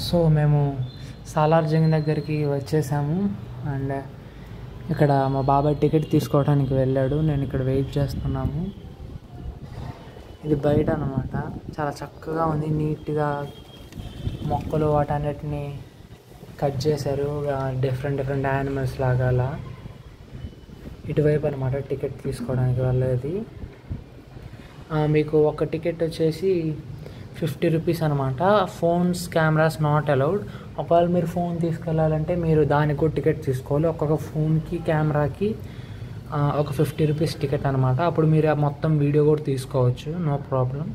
so మేము సాలార్ జంగ్ దగ్గరికి వచ్చేసాము అండ్ ఇక్కడ మా బాబాయ్ టికెట్ తీసుకోవడానికి వెళ్ళాడు నేను ఇక్కడ వెయిట్ చేస్తున్నాము ఇది బయట అనమాట చాలా చక్కగా ఉంది నీట్గా మొక్కలు వాటన్నిటిని కట్ చేశారు డిఫరెంట్ డిఫరెంట్ యానిమల్స్ లాగా అలా ఇటువైపు అనమాట టికెట్ తీసుకోవడానికి వెళ్ళేది ఆ, మీకు ఒక టికెట్ వచ్చేసి ఫిఫ్టీ రూపీస్ అనమాట ఫోన్స్ కెమెరాస్ నాట్ అలౌడ్ ఒకవేళ మీరు ఫోన్ తీసుకెళ్ళాలంటే మీరు దానికి కూడా టికెట్ తీసుకోవాలి ఒక్కొక్క ఫోన్కి కెమెరాకి ఆ, ఒక ఫిఫ్టీ రూపీస్ టికెట్ అనమాట అప్పుడు మీరు ఆ మొత్తం వీడియో కూడా తీసుకోవచ్చు నో ప్రాబ్లం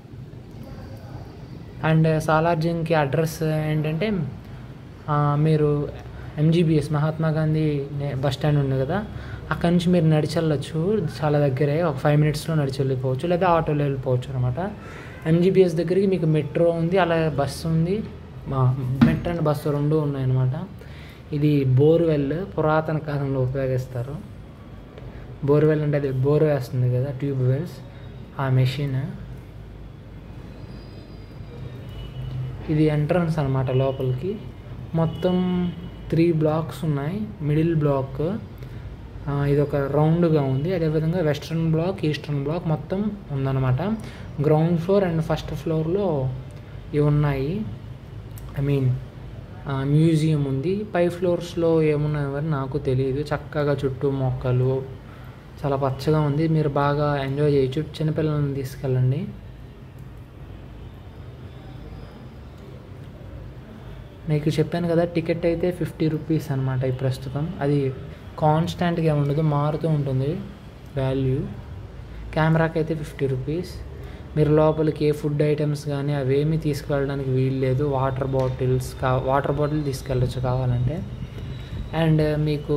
అండ్ సాలార్జింగ్కి అడ్రస్ ఏంటంటే ఆ, మీరు ఎంజీబీఎస్ మహాత్మా గాంధీ నే- బస్ స్టాండ్ ఉంది కదా అక్కడి నుంచి మీరు నడిచి వెళ్ళొచ్చు చాలా దగ్గరే ఒక ఫైవ్ మినిట్స్లో నడిచి వెళ్ళిపోవచ్చు లేదా ఆటోలో వెళ్ళిపోవచ్చు అనమాట ఎంజీబీఎస్ దగ్గరికి మీకు మెట్రో ఉంది అలాగే బస్సు ఉంది మా మెట్రో అండ్ బస్సు రెండు ఉన్నాయన్నమాట ఇది బోర్వెల్ పురాతన కాలంలో ఉపయోగిస్తారు బోర్వెల్ అంటే అది బోర్ వేస్తుంది కదా ట్యూబ్ వెల్స్ ఆ మెషిన్ ఇది ఎంట్రన్స్ అనమాట లోపలికి మొత్తం త్రీ బ్లాక్స్ ఉన్నాయి మిడిల్ బ్లాక్ ఆ, ఇది ఒక రౌండ్గా ఉంది అదేవిధంగా వెస్ట్రన్ బ్లాక్ ఈస్టర్న్ బ్లాక్ మొత్తం ఉందన్నమాట గ్రౌండ్ ఫ్లోర్ అండ్ ఫస్ట్ ఫ్లోర్లో ఇవి ఉన్నాయి ఐ మీన్ మ్యూజియం ఉంది పై ఫ్లోర్స్లో ఏమున్నాయో మరి నాకు తెలియదు చక్కగా చుట్టూ మొక్కలు చాలా పచ్చగా ఉంది మీరు బాగా ఎంజాయ్ చేయొచ్చు చిన్నపిల్లల్ని తీసుకెళ్ళండి మీకు చెప్పాను కదా టికెట్ అయితే ఫిఫ్టీ రూపీస్ అనమాట ఈ ప్రస్తుతం అది కాన్స్టాంట్గా ఏమి ఉండదు మారుతూ ఉంటుంది వాల్యూ కెమెరాకి అయితే ఫిఫ్టీ రూపీస్ మీరు లోపలికి ఏ ఫుడ్ ఐటమ్స్ కానీ అవేమీ తీసుకువెళ్ళడానికి వీలు లేదు వాటర్ బాటిల్స్ కా వాటర్ బాటిల్ తీసుకెళ్ళచ్చు కావాలంటే అండ్ మీకు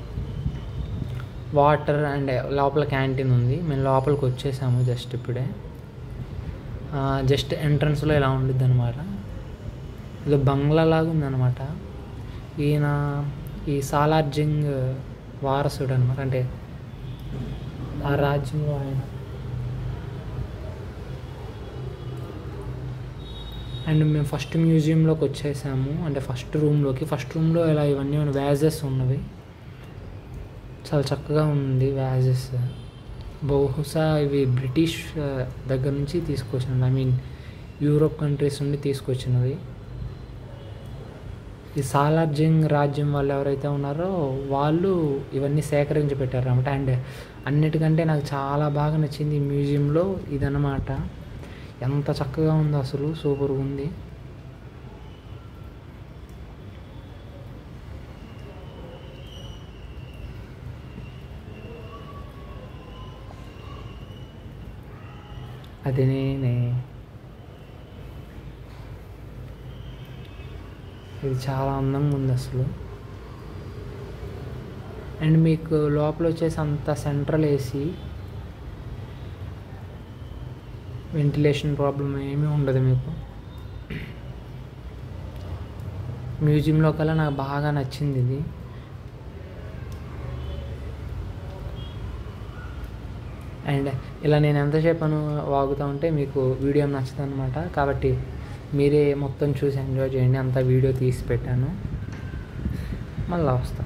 వాటర్ అండ్ లోపల క్యాంటీన్ ఉంది మేము లోపలికి వచ్చేసాము జస్ట్ ఇప్పుడే జస్ట్ ఎంట్రన్స్లో ఇలా ఉండిద్ది అనమాట ఇది బంగ్లా లాగా ఉందన్నమాట ఈయన ఈ సాలార్జింగ్ వారసుడు అనమాట అంటే ఆ రాజ్యంలో ఆయన అండ్ మేము ఫస్ట్ మ్యూజియంలోకి వచ్చేసాము అంటే ఫస్ట్ రూమ్లోకి ఫస్ట్ రూమ్లో ఇలా ఇవన్నీ వ్యాజెస్ ఉన్నవి చాలా చక్కగా ఉంది వ్యాజెస్ బహుశా ఇవి బ్రిటిష్ ఆ, దగ్గర నుంచి తీసుకొచ్చినవి ఐ మీన్ యూరోప్ కంట్రీస్ నుండి తీసుకొచ్చినవి ఈ సాలార్జింగ్ రాజ్యం వాళ్ళు ఎవరైతే ఉన్నారో వాళ్ళు ఇవన్నీ సేకరించి పెట్టారు అనమాట అండ్ అన్నిటికంటే నాకు చాలా బాగా నచ్చింది ఈ మ్యూజియంలో ఇదన్నమాట ఎంత చక్కగా ఉందో అసలు సూపర్గా ఉంది అది నేనే ఇది చాలా అందంగా ఉంది అసలు అండ్ మీకు లోపల వచ్చేసి అంత సెంట్రల్ ఏసీ వెంటిలేషన్ ప్రాబ్లం ఏమీ ఉండదు మీకు మ్యూజియంలో కల్లా నాకు బాగా నచ్చింది ఇది అండ్ ఇలా నేను ఎంతసేపు అను వాగుతూ ఉంటే మీకు వీడియో నచ్చుతుంది అనమాట కాబట్టి మీరే మొత్తం చూసి ఎంజాయ్ చేయండి అంతా వీడియో తీసి పెట్టాను మళ్ళీ వస్తాను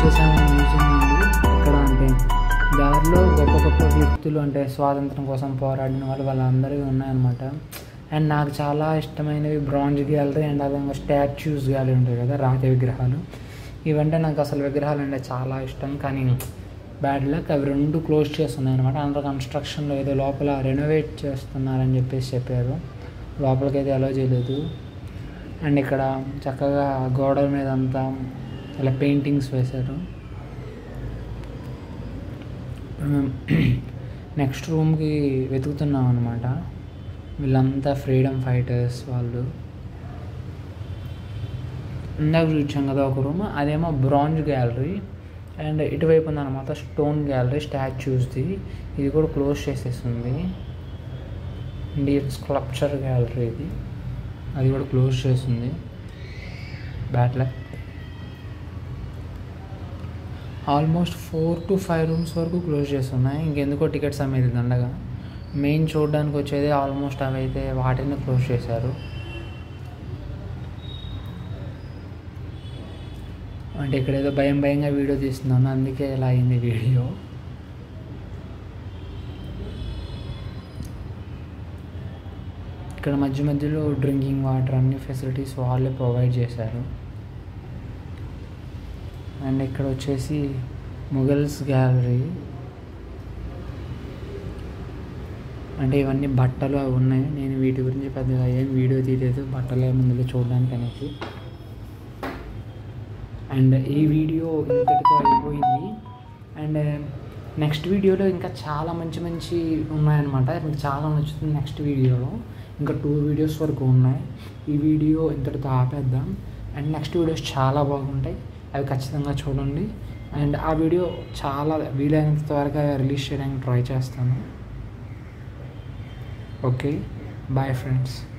వచ్చేసాము మ్యూజియం నుండి ఇక్కడ అంటే దారిలో గొప్ప గొప్ప వ్యక్తులు అంటే స్వాతంత్రం కోసం పోరాడిన వాళ్ళు వాళ్ళందరివి ఉన్నాయన్నమాట అండ్ నాకు చాలా ఇష్టమైనవి బ్రాంజ్ గ్యాలరీ అండ్ అదేవిధంగా స్టాచ్యూస్ గ్యాలరీ ఉంటాయి కదా రాతి విగ్రహాలు ఇవంటే నాకు అసలు విగ్రహాలు అంటే చాలా ఇష్టం కానీ బ్యాడ్ లక్ అవి రెండు క్లోజ్ చేస్తున్నాయి అనమాట అండర్ కన్స్ట్రక్షన్లో ఏదో లోపల రెనోవేట్ చేస్తున్నారని చెప్పేసి చెప్పారు లోపలికి అయితే అలో చేయలేదు అండ్ ఇక్కడ చక్కగా గోడల మీద అంతా ఇలా పెయింటింగ్స్ వేశారు నెక్స్ట్ రూమ్కి వెతుకుతున్నాం అనమాట వీళ్ళంతా ఫ్రీడమ్ ఫైటర్స్ వాళ్ళు ఇందాక చూసాం కదా ఒక రూమ్ అదేమో బ్రాంజ్ గ్యాలరీ అండ్ ఇటువైపు ఉందన్నమాట స్టోన్ గ్యాలరీ స్టాచ్యూస్ది ఇది కూడా క్లోజ్ చేసేస్తుంది ఇండియన్ స్కల్ప్చర్ గ్యాలరీ ఇది అది కూడా క్లోజ్ చేస్తుంది bad luck almost four to five rooms వరకు క్లోజ్ చేస్తున్నాయి ఇంకెందుకో టికెట్స్ అమ్మేది దండగా మెయిన్ చూడడానికి వచ్చేది ఆల్మోస్ట్ అవి అయితే వాటిని క్లోజ్ చేశారు అంటే ఇక్కడ ఏదో భయం భయంగా వీడియో తీస్తున్నాను అందుకే ఇలా అయింది వీడియో ఇక్కడ మధ్య మధ్యలో డ్రింకింగ్ వాటర్ అన్ని ఫెసిలిటీస్ వాళ్ళే ప్రొవైడ్ చేశారు అండ్ ఇక్కడ వచ్చేసి ముగల్స్ గ్యాలరీ అంటే ఇవన్నీ బట్టలు అవి ఉన్నాయి నేను వీటి గురించి పెద్దగా ఏం వీడియో తీయలేదు బట్టలు ఏముందో చూడడానికి అనేసి అండ్ ఈ వీడియో ఇంతటితో అయిపోయింది అండ్ నెక్స్ట్ వీడియోలో ఇంకా చాలా మంచి మంచి ఉన్నాయన్నమాట మీకు చాలా నచ్చుతుంది నెక్స్ట్ వీడియోలో ఇంకా టూ వీడియోస్ వరకు ఉన్నాయి ఈ వీడియో ఇంతటితో ఆపేద్దాం అండ్ నెక్స్ట్ వీడియోస్ చాలా బాగుంటాయి అవి ఖచ్చితంగా చూడండి అండ్ ఆ వీడియో చాలా వీలైనంత త్వరగా రిలీజ్ చేయడానికి ట్రై చేస్తాను ఓకే బాయ్ ఫ్రెండ్స్